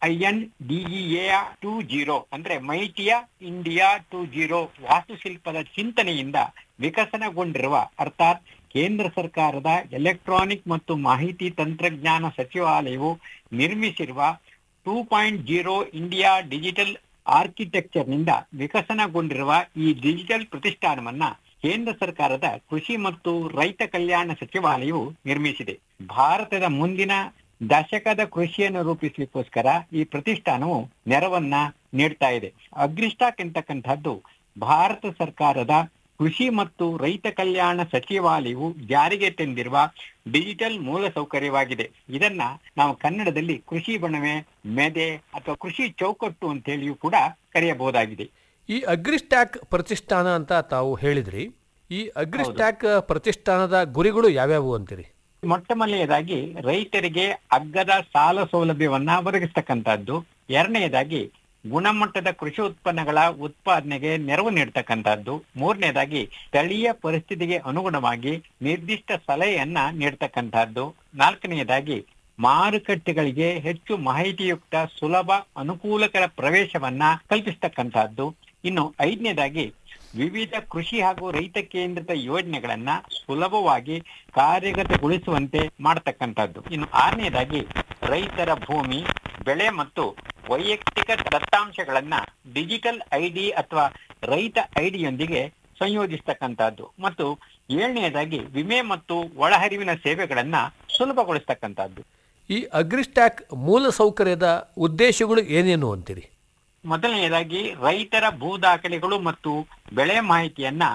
I N DEA two zero ಅಂದ್ರೆ ಮೈಟಿಯ India two zero ವಾಸ್ತುಶಿಲ್ಪದ ಚಿಂತನೆಯಿಂದ ವಿಕಸನಗೊಂಡಿರುವ ಅರ್ಥಾತ್ ಕೇಂದ್ರ ಸರ್ಕಾರದ ಎಲೆಕ್ಟ್ರಾನಿಕ್ ಮತ್ತು ಮಾಹಿತಿ ತಂತ್ರಜ್ಞಾನ ಸಚಿವಾಲಯವು ನಿರ್ಮಿಸಿರುವ two point zero India digital ಆರ್ಕಿಟೆಕ್ಚರ್ನಿಂದ ವಿಕಸನಗೊಂಡಿರುವ ಈ ಡಿಜಿಟಲ್ ಪ್ರತಿಷ್ಠಾನವನ್ನ ಕೇಂದ್ರ ಸರ್ಕಾರದ ಕೃಷಿ ಮತ್ತು ರೈತ ಕಲ್ಯಾಣ ಸಚಿವಾಲಯವು ನಿರ್ಮಿಸಿದೆ ಭಾರತದ ಮುಂದಿನ ದಶಕದ ಕೃಷಿಯನ್ನು ರೂಪಿಸಲಿಕ್ಕೋಸ್ಕರ ಈ ಪ್ರತಿಷ್ಠಾನವು ನೆರವನ್ನ ನೀಡ್ತಾ ಇದೆ ಅಗ್ರಿಸ್ಟಾಕ್ ಎಂತಕ್ಕಂಥದ್ದು ಭಾರತ ಸರ್ಕಾರದ ಕೃಷಿ ಮತ್ತು ರೈತ ಕಲ್ಯಾಣ ಸಚಿವಾಲಯವು ಜಾರಿಗೆ ತಂದಿರುವ ಡಿಜಿಟಲ್ ಮೂಲಸೌಕರ್ಯವಾಗಿದೆ ಇದನ್ನ ನಾವು ಕನ್ನಡದಲ್ಲಿ ಕೃಷಿ ಬಣವೆ ಮೆದೆ ಅಥವಾ ಕೃಷಿ ಚೌಕಟ್ಟು ಅಂತ ಹೇಳಿಯೂ ಕೂಡ ಕರೆಯಬಹುದಾಗಿದೆ ಈ ಅಗ್ರಿಸ್ಟ್ಯಾಕ್ ಪ್ರತಿಷ್ಠಾನ ಅಂತ ತಾವು ಹೇಳಿದ್ರಿ ಈ ಅಗ್ರಿಸ್ಟ್ಯಾಕ್ ಪ್ರತಿಷ್ಠಾನದ ಗುರಿಗಳು ಯಾವ್ಯಾವು ಅಂತೀರಿ ಮೊಟ್ಟ ಮೊದಲನೆಯದಾಗಿ ರೈತರಿಗೆ ಅಗ್ಗದ ಸಾಲ ಸೌಲಭ್ಯವನ್ನ ಒದಗಿಸ್ತಕ್ಕಂಥದ್ದು ಎರಡನೆಯದಾಗಿ ಗುಣಮಟ್ಟದ ಕೃಷಿ ಉತ್ಪನ್ನಗಳ ಉತ್ಪಾದನೆಗೆ ನೆರವು ನೀಡ್ತಕ್ಕಂಥದ್ದು ಮೂರನೇದಾಗಿ ಸ್ಥಳೀಯ ಪರಿಸ್ಥಿತಿಗೆ ಅನುಗುಣವಾಗಿ ನಿರ್ದಿಷ್ಟ ಸಲಹೆಯನ್ನ ನೀಡ್ತಕ್ಕಂಥದ್ದು ನಾಲ್ಕನೆಯದಾಗಿ ಮಾರುಕಟ್ಟೆಗಳಿಗೆ ಹೆಚ್ಚು ಮಾಹಿತಿಯುಕ್ತ ಸುಲಭ ಅನುಕೂಲಕರ ಪ್ರವೇಶವನ್ನ ಕಲ್ಪಿಸ್ತಕ್ಕಂಥದ್ದು ಇನ್ನು ಐದನೇದಾಗಿ ವಿವಿಧ ಕೃಷಿ ಹಾಗೂ ರೈತ ಕೇಂದ್ರಿತ ಯೋಜನೆಗಳನ್ನ ಸುಲಭವಾಗಿ ಕಾರ್ಯಗತಗೊಳಿಸುವಂತೆ ಮಾಡತಕ್ಕಂಥದ್ದು ಇನ್ನು ಆರನೇದಾಗಿ ರೈತರ ಭೂಮಿ ಬೆಳೆ ಮತ್ತು ವೈಯಕ್ತಿಕ ದತ್ತಾಂಶಗಳನ್ನ ಡಿಜಿಟಲ್ ಐಡಿ ಅಥವಾ ರೈತ ಐಡಿಯೊಂದಿಗೆ ಸಂಯೋಜಿಸ್ತಕ್ಕಂಥದ್ದು ಮತ್ತು ಏಳನೆಯದಾಗಿ ವಿಮೆ ಮತ್ತು ಒಳಹರಿವಿನ ಸೇವೆಗಳನ್ನ ಸುಲಭಗೊಳಿಸ್ತಕ್ಕಂಥದ್ದು ಈ ಅಗ್ರಿಸ್ಟ್ಯಾಕ್ ಮೂಲ ಸೌಕರ್ಯದ ಉದ್ದೇಶಗಳು ಏನೇನು ಅಂತೀರಿ ಮೊದಲನೆಯದಾಗಿ ರೈತರ ಭೂ ದಾಖಲೆಗಳು ಮತ್ತು ಬೆಳೆ ಮಾಹಿತಿಯನ್ನ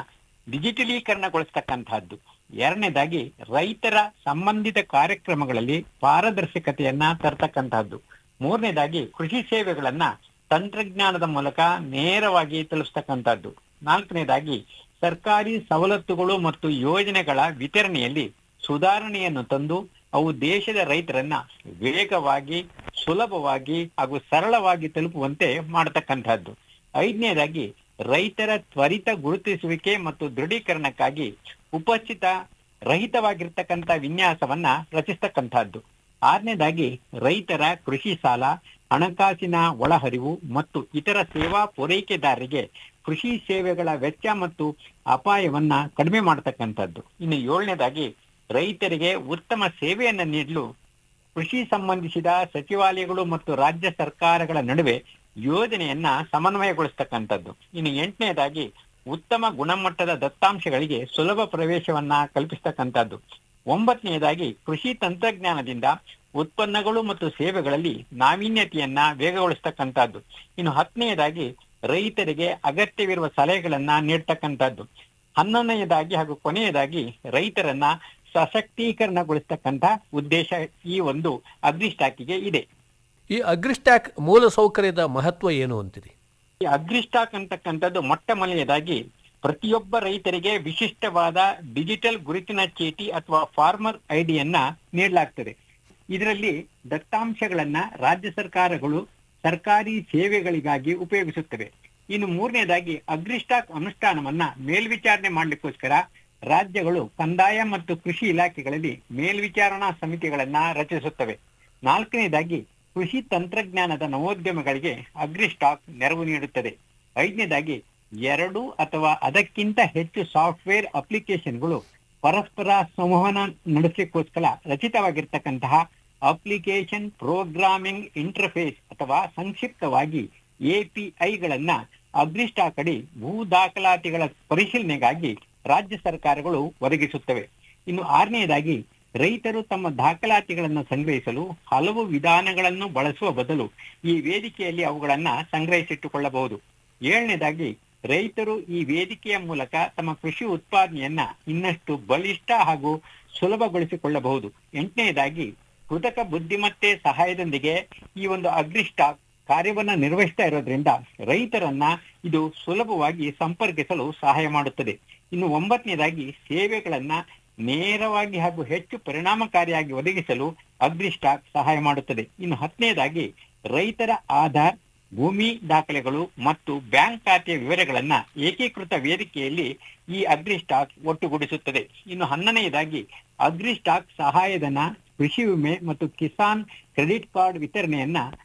ಡಿಜಿಟಲೀಕರಣಗೊಳಿಸ್ತಕ್ಕಂತಹದ್ದು ಎರಡನೇದಾಗಿ ರೈತರ ಸಂಬಂಧಿತ ಕಾರ್ಯಕ್ರಮಗಳಲ್ಲಿ ಪಾರದರ್ಶಕತೆಯನ್ನ ತರ್ತಕ್ಕಂತಹದ್ದು ಮೂರನೇದಾಗಿ ಕೃಷಿ ಸೇವೆಗಳನ್ನ ತಂತ್ರಜ್ಞಾನದ ಮೂಲಕ ನೇರವಾಗಿ ತಲುಪಿಸ್ತಕ್ಕಂಥದ್ದು ನಾಲ್ಕನೇದಾಗಿ ಸರ್ಕಾರಿ ಸವಲತ್ತುಗಳು ಮತ್ತು ಯೋಜನೆಗಳ ವಿತರಣೆಯಲ್ಲಿ ಸುಧಾರಣೆಯನ್ನು ತಂದು ಅವು ದೇಶದ ರೈತರನ್ನ ವೇಗವಾಗಿ ಸುಲಭವಾಗಿ ಹಾಗೂ ಸರಳವಾಗಿ ತಲುಪುವಂತೆ ಮಾಡತಕ್ಕಂತಹದ್ದು ಐದನೇದಾಗಿ ರೈತರ ತ್ವರಿತ ಗುರುತಿಸುವಿಕೆ ಮತ್ತು ದೃಢೀಕರಣಕ್ಕಾಗಿ ಉಪಸ್ಥಿತ ರಹಿತವಾಗಿರ್ತಕ್ಕಂಥ ವಿನ್ಯಾಸವನ್ನ ರಚಿಸ್ತಕ್ಕಂತಹದ್ದು ಆರನೇದಾಗಿ ರೈತರ ಕೃಷಿ ಸಾಲ ಹಣಕಾಸಿನ ಒಳಹರಿವು ಮತ್ತು ಇತರ ಸೇವಾ ಪೂರೈಕೆದಾರರಿಗೆ ಕೃಷಿ ಸೇವೆಗಳ ವೆಚ್ಚ ಮತ್ತು ಅಪಾಯವನ್ನ ಕಡಿಮೆ ಮಾಡತಕ್ಕಂಥದ್ದು ಇನ್ನು ಏಳನೇದಾಗಿ ರೈತರಿಗೆ ಉತ್ತಮ ಸೇವೆಯನ್ನ ನೀಡಲು ಕೃಷಿ ಸಂಬಂಧಿಸಿದ ಸಚಿವಾಲಯಗಳು ಮತ್ತು ರಾಜ್ಯ ಸರ್ಕಾರಗಳ ನಡುವೆ ಯೋಜನೆಯನ್ನ ಸಮನ್ವಯಗೊಳಿಸ್ತಕ್ಕಂಥದ್ದು ಇನ್ನು ಎಂಟನೇದಾಗಿ ಉತ್ತಮ ಗುಣಮಟ್ಟದ ದತ್ತಾಂಶಗಳಿಗೆ ಸುಲಭ ಪ್ರವೇಶವನ್ನ ಕಲ್ಪಿಸ್ತಕ್ಕಂಥದ್ದು ಒಂಬತ್ತನೆಯದಾಗಿ ಕೃಷಿ ತಂತ್ರಜ್ಞಾನದಿಂದ ಉತ್ಪನ್ನಗಳು ಮತ್ತು ಸೇವೆಗಳಲ್ಲಿ ನಾವೀನ್ಯತೆಯನ್ನ ವೇಗಗೊಳಿಸ್ತಕ್ಕಂಥದ್ದು ಇನ್ನು ಹತ್ತನೆಯದಾಗಿ ರೈತರಿಗೆ ಅಗತ್ಯವಿರುವ ಸಲಹೆಗಳನ್ನ ನೀಡ್ತಕ್ಕಂಥದ್ದು ಹನ್ನೊಂದನೆಯದಾಗಿ ಹಾಗೂ ಕೊನೆಯದಾಗಿ ರೈತರನ್ನ ಸಶಕ್ತೀಕರಣಗೊಳಿಸ್ತಕ್ಕಂಥ ಉದ್ದೇಶ ಈ ಒಂದು ಅಗ್ರಿಸ್ಟಾಕಿಗೆ ಇದೆ ಈ ಅಗ್ರಿಸ್ಟ್ಯಾಕ್ ಮೂಲ ಸೌಕರ್ಯದ ಮಹತ್ವ ಏನು ಅಂತೀರಿ ಈ ಅಗ್ರಿಸ್ಟಾಕ್ ಅಂತಕ್ಕಂಥದ್ದು ಮೊಟ್ಟ ಮೊದಲನೇದಾಗಿ ಪ್ರತಿಯೊಬ್ಬ ರೈತರಿಗೆ ವಿಶಿಷ್ಟವಾದ ಡಿಜಿಟಲ್ ಗುರುತಿನ ಚೀಟಿ ಅಥವಾ ಫಾರ್ಮರ್ ಐಡಿಯನ್ನ ನೀಡಲಾಗ್ತದೆ ಇದರಲ್ಲಿ ದತ್ತಾಂಶಗಳನ್ನ ರಾಜ್ಯ ಸರ್ಕಾರಗಳು ಸರ್ಕಾರಿ ಸೇವೆಗಳಿಗಾಗಿ ಉಪಯೋಗಿಸುತ್ತವೆ ಇನ್ನು ಮೂರನೇದಾಗಿ ಅಗ್ರಿಸ್ಟಾಕ್ ಅನುಷ್ಠಾನವನ್ನ ಮೇಲ್ವಿಚಾರಣೆ ಮಾಡ್ಲಿಕ್ಕೋಸ್ಕರ ರಾಜ್ಯಗಳು ಕಂದಾಯ ಮತ್ತು ಕೃಷಿ ಇಲಾಖೆಗಳಲ್ಲಿ ಮೇಲ್ವಿಚಾರಣಾ ಸಮಿತಿಗಳನ್ನ ರಚಿಸುತ್ತವೆ ನಾಲ್ಕನೇದಾಗಿ ಕೃಷಿ ತಂತ್ರಜ್ಞಾನದ ನವೋದ್ಯಮಗಳಿಗೆ ಅಗ್ರಿಸ್ಟಾಕ್ ನೆರವು ನೀಡುತ್ತದೆ ಐದನೇದಾಗಿ ಎರಡು ಅಥವಾ ಅದಕ್ಕಿಂತ ಹೆಚ್ಚು ಸಾಫ್ಟ್ವೇರ್ ಅಪ್ಲಿಕೇಶನ್ಗಳು ಪರಸ್ಪರ ಸಂವಹನ ನಡೆಸಲಿಕ್ಕೋಸ್ಕರ ರಚಿತವಾಗಿರ್ತಕ್ಕಂತಹ ಅಪ್ಲಿಕೇಶನ್ ಪ್ರೋಗ್ರಾಮಿಂಗ್ ಇಂಟರ್ಫೇಸ್ ಅಥವಾ ಸಂಕ್ಷಿಪ್ತವಾಗಿ ಎಪಿಐಗಳನ್ನ ಅಗ್ರಿಸ್ಟಾಕ್ ಅಡಿ ಭೂ ದಾಖಲಾತಿಗಳ ಪರಿಶೀಲನೆಗಾಗಿ ರಾಜ್ಯ ಸರ್ಕಾರಗಳು ಒದಗಿಸುತ್ತವೆ ಇನ್ನು ಆರನೆಯದಾಗಿ ರೈತರು ತಮ್ಮ ದಾಖಲಾತಿಗಳನ್ನು ಸಂಗ್ರಹಿಸಲು ಹಲವು ವಿಧಾನಗಳನ್ನು ಬಳಸುವ ಬದಲು ಈ ವೇದಿಕೆಯಲ್ಲಿ ಅವುಗಳನ್ನ ಸಂಗ್ರಹಿಸಿಟ್ಟುಕೊಳ್ಳಬಹುದು ಏಳನೇದಾಗಿ ರೈತರು ಈ ವೇದಿಕೆಯ ಮೂಲಕ ತಮ್ಮ ಕೃಷಿ ಉತ್ಪಾದನೆಯನ್ನ ಇನ್ನಷ್ಟು ಬಲಿಷ್ಠ ಹಾಗೂ ಸುಲಭಗೊಳಿಸಿಕೊಳ್ಳಬಹುದು ಎಂಟನೆಯದಾಗಿ ಕೃತಕ ಬುದ್ಧಿಮತ್ತೆ ಸಹಾಯದೊಂದಿಗೆ ಈ ಒಂದು ಅಗ್ರಿಸ್ಟಾಕ್ ಕಾರ್ಯವನ್ನ ನಿರ್ವಹಿಸ್ತಾ ಇರೋದ್ರಿಂದ ರೈತರನ್ನ ಇದು ಸುಲಭವಾಗಿ ಸಂಪರ್ಕಿಸಲು ಸಹಾಯ ಮಾಡುತ್ತದೆ ಇನ್ನು ಒಂಬತ್ತನೇದಾಗಿ ಸೇವೆಗಳನ್ನ ನೇರವಾಗಿ ಹಾಗೂ ಹೆಚ್ಚು ಪರಿಣಾಮಕಾರಿಯಾಗಿ ಒದಗಿಸಲು ಅಗ್ರಿಸ್ಟಾಕ್ ಸಹಾಯ ಮಾಡುತ್ತದೆ ಇನ್ನು ಹತ್ತನೇದಾಗಿ ರೈತರ ಆಧಾರ್ ಭೂಮಿ ದಾಖಲೆಗಳು ಮತ್ತು ಬ್ಯಾಂಕ್ ಖಾತೆಯ ವಿವರಗಳನ್ನ ಏಕೀಕೃತ ವೇದಿಕೆಯಲ್ಲಿ ಈ ಅಗ್ರಿಸ್ಟಾಕ್ ಒಟ್ಟುಗೂಡಿಸುತ್ತದೆ ಇನ್ನು ಹನ್ನನೆಯದಾಗಿ ಅಗ್ರಿಸ್ಟಾಕ್ ಸಹಾಯಧನ ಕೃಷಿ ವಿಮೆ ಮತ್ತು ಕಿಸಾನ್ ಕ್ರೆಡಿಟ್ ಕಾರ್ಡ್ ವಿತರಣೆಯನ್ನ